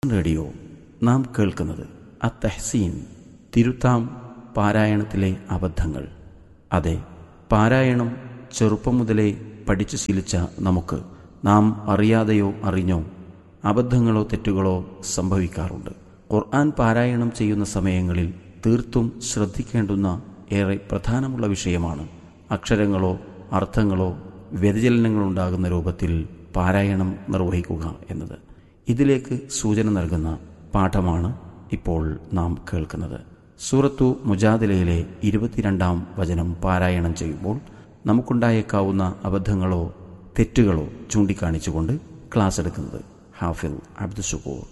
radio നാം കേൾക്കുന്നത് അത്തഹ്സീൻ തിരുത്താം പാരായണത്തിലെ അബദ്ധങ്ങൾ അതെ പാരായണം ചെറുപ്പം മുതലേ പഠിച്ചു ശീലിച്ച നമുക്ക് നാം അറിയാതെയോ അറിഞ്ഞോ അബദ്ധങ്ങളോ തെറ്റുകളോ സംഭവിക്കാറുണ്ട് ഖുർആൻ പാരായണം ചെയ്യുന്ന സമയങ്ങളിൽ തീർത്തും ശ്രദ്ധിക്കേണ്ടുന്ന ഏറെ പ്രധാനമുള്ള വിഷയമാണ് അക്ഷരങ്ങളോ അർത്ഥങ്ങളോ വ്യതിചലനങ്ങളുണ്ടാകുന്ന രൂപത്തിൽ പാരായണം നിർവഹിക്കുക എന്നത് ഇതിലേക്ക് സൂചന നൽകുന്ന പാഠമാണ് ഇപ്പോൾ നാം കേൾക്കുന്നത് സൂറത്തു മുജാദിലയിലെ ഇരുപത്തിരണ്ടാം വചനം പാരായണം ചെയ്യുമ്പോൾ നമുക്കുണ്ടായേക്കാവുന്ന അബദ്ധങ്ങളോ തെറ്റുകളോ ചൂണ്ടിക്കാണിച്ചുകൊണ്ട് ക്ലാസ് എടുക്കുന്നത് ഹാഫിൽ അബ്ദുഷുക്കൂർ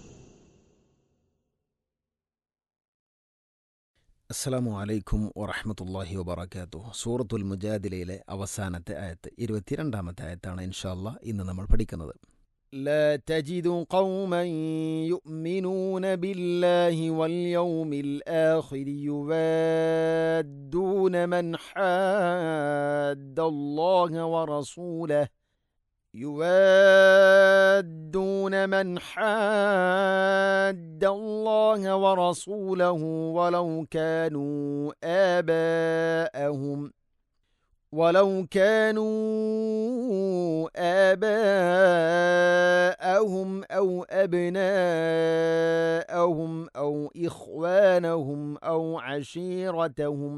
അസ്സലാമു അലൈക്കും വറഹമത്തല്ലാഹി വബർക്കാത്തു സൂറത്തുൽ മുജാദിലയിലെ അവസാനത്തെ ആയത്ത് ഇരുപത്തിരണ്ടാമത്തെ ആയത്താണ് ഇൻഷാല്ല ഇന്ന് നമ്മൾ പഠിക്കുന്നത് لا تجد قوما يؤمنون بالله واليوم الآخر يوادون من حاد الله ورسوله يوادون من حاد الله ورسوله ولو كانوا آباءهم ولو كانوا آباءهم أو أبناءهم أو إخوانهم أو عشيرتهم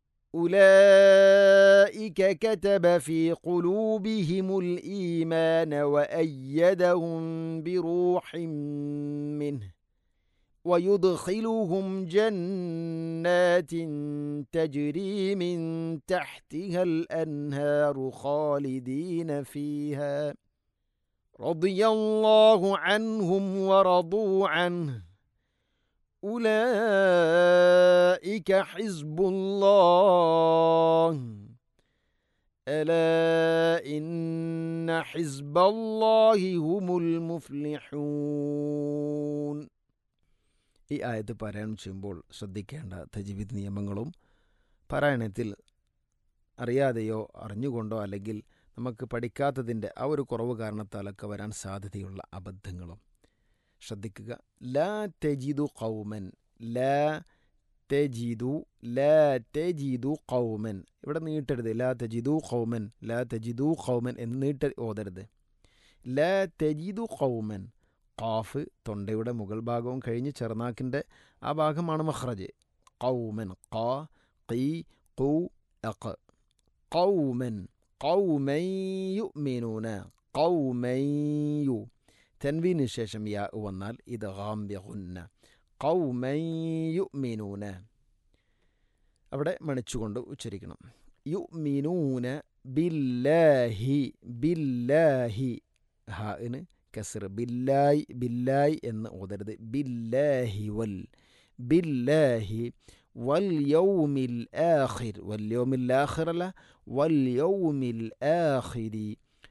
أولئك كتب في قلوبهم الإيمان وأيدهم بروح منه ويدخلهم جنات تجري من تحتها الأنهار خالدين فيها رضي الله عنهم ورضوا عنه أولئك حزب الله ألا إن حزب الله هم المفلحون ഈ ആയത്ത് പാരായണം ചെയ്യുമ്പോൾ ശ്രദ്ധിക്കേണ്ട തജ്വീദ് നിയമങ്ങളും പാരായണത്തിൽ അറിയാതെയോ അറിഞ്ഞുകൊണ്ടോ അല്ലെങ്കിൽ നമുക്ക് പഠിക്കാത്തതിൻ്റെ ആ ഒരു കുറവ് കാരണത്താലൊക്കെ വരാൻ സാധ്യതയുള്ള അബദ്ധങ്ങളും ശ്രദ്ധിക്കുക ലാ തെജിദു കൗമൻ ലാ തെജിദു ലാ തെജിദു കൗമൻ ഇവിടെ നീട്ടരുത് ലാ തെജിദു കൗമൻ ലാ തെജിദു കൗമൻ എന്ന് നീട്ട ഓതരുത് ലാ തെജിദു കൗമൻ ഖാഫ് തൊണ്ടയുടെ മുകൾ ഭാഗവും കഴിഞ്ഞ് ചെറുനാക്കിൻ്റെ ആ ഭാഗമാണ് മഹ്റജ് കൗമൻ ഖാ ഖീ ഖു അഖ് കൗമൻ കൗമയ്യു മീനൂന കൗമയ്യു തൻവീന് ശേഷം യാ വന്നാൽ ഇത് ഗാംബ്യഹുന്ന കൗമയ്യു മീനൂന അവിടെ മണിച്ചുകൊണ്ട് ഉച്ചരിക്കണം യു മീനൂന ബില്ലാഹി ബില്ലാഹി ഹാന് കസർ ബില്ലായി ബില്ലായി എന്ന് ഓതരുത് ബില്ലാഹി വൽ ബില്ലാഹി വൽ യൗമിൽ ആഖിർ വൽ യൗമിൽ ആഖിർ അല്ല വൽ യൗമിൽ ആഖിരി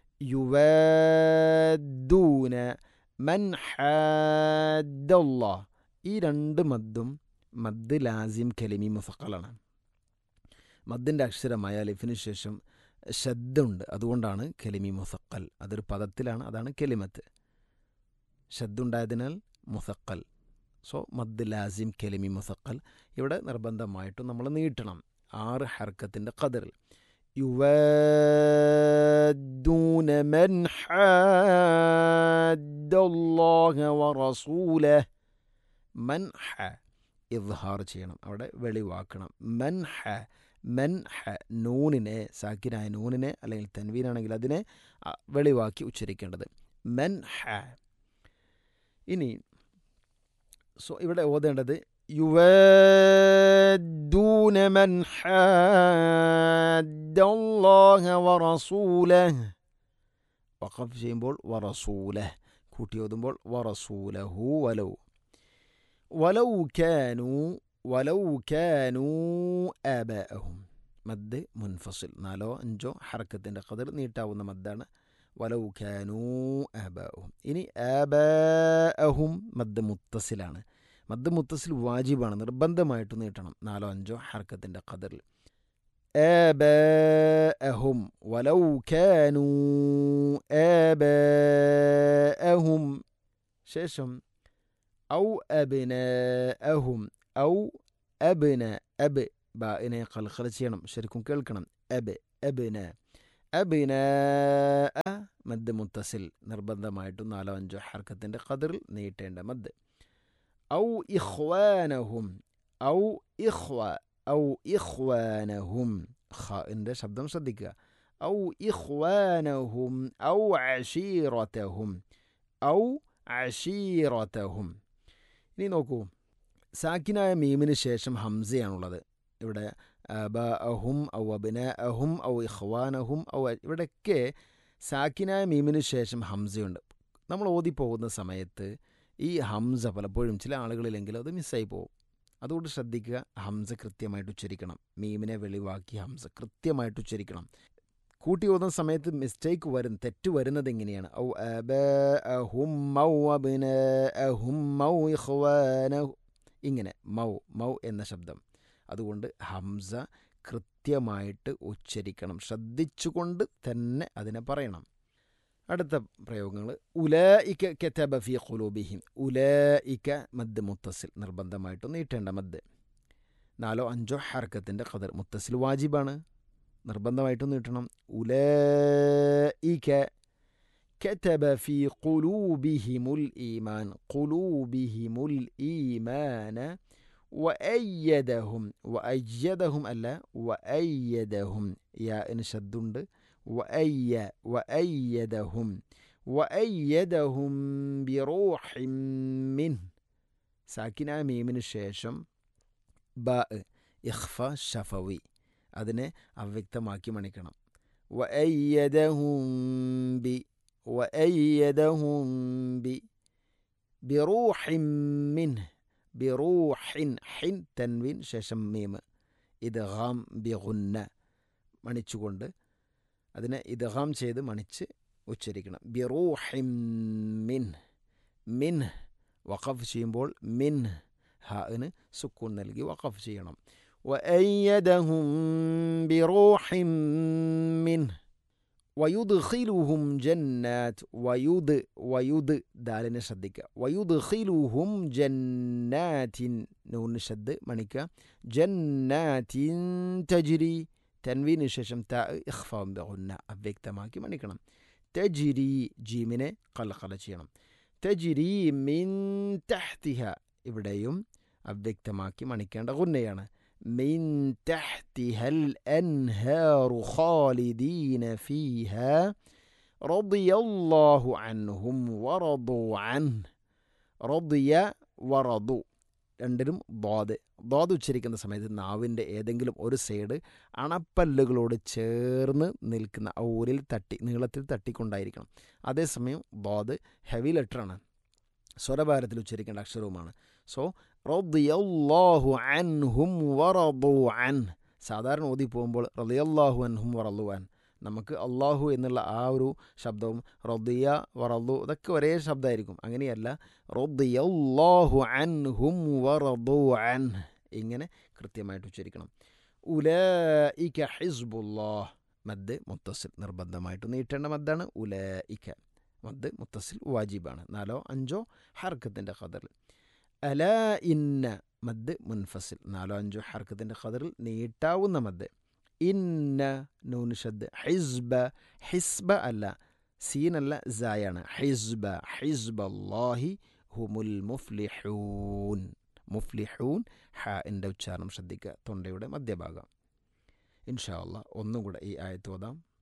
യുവാദൂന മൻ ഹാദ്ദല്ലാ ഈ രണ്ട് മദ്ദും മദ് ലാസിം കലിമി മുസക്കലാണ് മദ്ദിൻ്റെ അക്ഷരമായ ലിഫിന് ശേഷം ശബ്ദമുണ്ട് അതുകൊണ്ടാണ് കെലിമി മുസക്കൽ അതൊരു പദത്തിലാണ് അതാണ് കെലിമത്ത് ശബ്ദുണ്ടായതിനാൽ മുസക്കൽ സോ മദ് ലാസിം കെലിമി മുസക്കൽ ഇവിടെ നിർബന്ധമായിട്ടും നമ്മൾ നീട്ടണം ആറ് ഹർക്കത്തിൻ്റെ കതിറിൽ يوادون من حاد الله ورسوله من ح ഇദ്ഹാർ ചെയ്യണം അവിടെ വെളിവാക്കണം മൻ ഹ മൻ ഹ നൂനിനെ സാക്കിനായ നൂനിനെ അല്ലെങ്കിൽ തൻവീനാണെങ്കിൽ അതിനെ വെളിവാക്കി ഉച്ചരിക്കേണ്ടത് മൻ ഹ ഇനി സോ ഇവിടെ ഓതേണ്ടത് യുവൂന മൻ ഹാദ്ദല്ലാഹ വറസൂലഹ് വഖഫ് ചെയ്യുമ്പോൾ വറസൂലഹ് കൂട്ടി ഓതുമ്പോൾ വറസൂലഹു വലൗ വലൗ കാനു വലൗ കാനൂ ആബാഅഹും മദ് മുൻഫസിൽ നാലോ അഞ്ചോ ഹറക്കത്തിൻ്റെ കതിർ നീട്ടാവുന്ന മദ്ദാണ് വലൗ കാനൂ ആബാഅഹും ഇനി ആബാഅഹും മദ് മുത്തസിലാണ് മദ് മുത്തസിൽ വാജിബാണ് നിർബന്ധമായിട്ട് നീട്ടണം നാലോ അഞ്ചോ ഹർക്കത്തിൻ്റെ ഖദറിൽ آباءهم ولو كانوا آباءهم ശേഷം ഔ അബിന അഹും ഔ അബിന അബ് ബാഇനെ കൽഖല ചെയ്യണം ശരിക്കും കേൾക്കണം അബ് അബിന അബിന മദ് മുത്തസിൽ നിർബന്ധമായിട്ടും നാലോ അഞ്ചോ ഹർക്കത്തിൻ്റെ കതിറിൽ നീട്ടേണ്ട മദ് ഔ ഇഖ്വാനഹും ഔ ഇഖ്വ ഔ ഇഖ്വാനഹും ഖാഇൻ്റെ ശബ്ദം ശ്രദ്ധിക്കുക ഔ ഇഖ്വാനഹും ഔ അഷീറത്തഹും ഔ അഷീറത്തഹും ഇനി നോക്കൂ സാക്കിനായ മീമിന് ശേഷം ഹംസയാണുള്ളത് ഇവിടെ അബ അഹും ഔ അബിന അഹും ഔ ഇഖ്വാനഹും ഔ ഇവിടെയൊക്കെ സാക്കിനായ മീമിന് ശേഷം ഹംസയുണ്ട് നമ്മൾ ഓതിപ്പോകുന്ന സമയത്ത് ഈ ഹംസ പലപ്പോഴും ചില ആളുകളിലെങ്കിലും അത് മിസ്സായി പോകും അതുകൊണ്ട് ശ്രദ്ധിക്കുക ഹംസ കൃത്യമായിട്ട് ഉച്ചരിക്കണം മീമിനെ വെളിവാക്കി ഹംസ കൃത്യമായിട്ട് ഉച്ചരിക്കണം കൂട്ടി ഓതുന്ന സമയത്ത് മിസ്റ്റേക്ക് വരും തെറ്റ് വരുന്നത് എങ്ങനെയാണ് ഔ അബ അഹും മൗ അബിന അഹും മൗ ഇഖ്വാനഹു ഇങ്ങനെ മൗ മൗ എന്ന ശബ്ദം അതുകൊണ്ട് ഹംസ കൃത്യമായിട്ട് ഉച്ചരിക്കണം ശ്രദ്ധിച്ചുകൊണ്ട് തന്നെ അതിനെ പറയണം അടുത്ത പ്രയോഗങ്ങൾ ഉലഇക കെത്തബ ഫി ഖുലൂബിഹിം ഉലഇക മദ് മുത്തസിൽ നിർബന്ധമായിട്ടും നീട്ടേണ്ട മദ് നാലോ അഞ്ചോ ഹർക്കത്തിൻ്റെ ഖദർ മുത്തസിൽ വാജിബാണ് നിർബന്ധമായിട്ടും നീട്ടണം ഉലഇക كتب في قلوبهم الإيمان قلوبهم الإيمان وأيدهم وأيدهم ألا وأيدهم يا إن شدند وأي وأيدهم وأيدهم بروح منه സാക്കിന മീമിന് ശേഷം ബ ഇഖ്ഫ ഷഫവി അതിനെ അവ്യക്തമാക്കി മണിക്കണം വഅയ്യദഹും ബി വഅയ്യദഹും ബി ബിറൂഹിൻ മിൻഹ് ബിറൂഹിൻ ഹിൻ തൻവീൻ ശേഷം മീം ഇദ്ഗാം ബിഗുന്ന മണിച്ചുകൊണ്ട് അതിനെ ഇദ്ഗാം ചെയ്ത് മണിച്ച് ഉച്ചരിക്കണം ബിറൂഹിൻ മിൻ മിൻ വഖഫ് ചെയ്യുമ്പോൾ മിൻ ഹാന് സുക്കൂൺ നൽകി വഖഫ് ചെയ്യണം وأيدهم بروح منه ويدخلهم جنات ويد ويد دالنا شدك ويدخلهم جنات نون شد منك جنات تجري തൻവീന് ശേഷം ത ഇഖ്ഫാം ബഹുന്ന അവ്യക്തമാക്കി മണിക്കണം തജിരി ജീമിനെ കലക്കല ചെയ്യണം തജിരി മിൻ തഹ്തിഹ ഇവിടെയും അവ്യക്തമാക്കി മണിക്കേണ്ട ഗുന്നയാണ് മിൻ തഹ്തിഹൽ അൻഹാറു ഖാലിദീന ഫീഹ റളിയല്ലാഹു അൻഹും വറദു അൻഹ് റളിയ വറദു രണ്ടിനും ദ്വാദ് ദ്വാദ് ഉച്ചരിക്കുന്ന സമയത്ത് നാവിൻ്റെ ഏതെങ്കിലും ഒരു സൈഡ് അണപ്പല്ലുകളോട് ചേർന്ന് നിൽക്കുന്ന ഊരിൽ തട്ടി നീളത്തിൽ തട്ടിക്കൊണ്ടായിരിക്കണം അതേസമയം ദ്വാദ് ഹെവി ലെറ്ററാണ് സ്വരഭാരത്തിൽ ഉച്ചരിക്കേണ്ട അക്ഷരവുമാണ് സോ റദിയല്ലാഹു അൻഹും വറദു അൻ സാധാരണ ഓതി പോകുമ്പോൾ റദിയല്ലാഹു അൻഹും വറദു അൻ നമുക്ക് അള്ളാഹു എന്നുള്ള ആ ഒരു ശബ്ദവും റദിയ വറദു ഇതൊക്കെ ഒരേ ശബ്ദമായിരിക്കും അങ്ങനെയല്ല റദിയല്ലാഹു അൻഹും വറദു അൻ ഇങ്ങനെ കൃത്യമായിട്ട് ഉച്ചരിക്കണം ഉലഇക ഹിസ്ബുല്ലാഹ് മദ് മുത്തസിൽ നിർബന്ധമായിട്ട് നീട്ടേണ്ട മദ്ദാണ് ഉലഇക മദ് മുത്തസിൽ വാജിബാണ് നാലോ അഞ്ചോ ഹർക്കത്തിൻ്റെ ഖദറിൽ അല ഇന്ന മദ് മുൻഫസിൽ നാലോ അഞ്ചോ ഹർക്കത്തിൻ്റെ ഖദറിൽ നീട്ടാവുന്ന മദ് ഇന്ന നൂന് ഷദ് ഹിസ്ബ ഹിസ്ബ അല്ല സീനല്ല സായാണ് ഹിസ്ബ ഹിസ്ബ അല്ലാഹി ഹുമുൽ മുഫ്ലിഹൂൻ മുഫ്ലിഹൂൻ ഹ എൻ്റെ ഉച്ചാരണം ശ്രദ്ധിക്കുക തൊണ്ടയുടെ മധ്യഭാഗം ഇൻഷാ അള്ളാഹ് ഒന്നും കൂടെ ഈ ആയത്ത് ഓതാം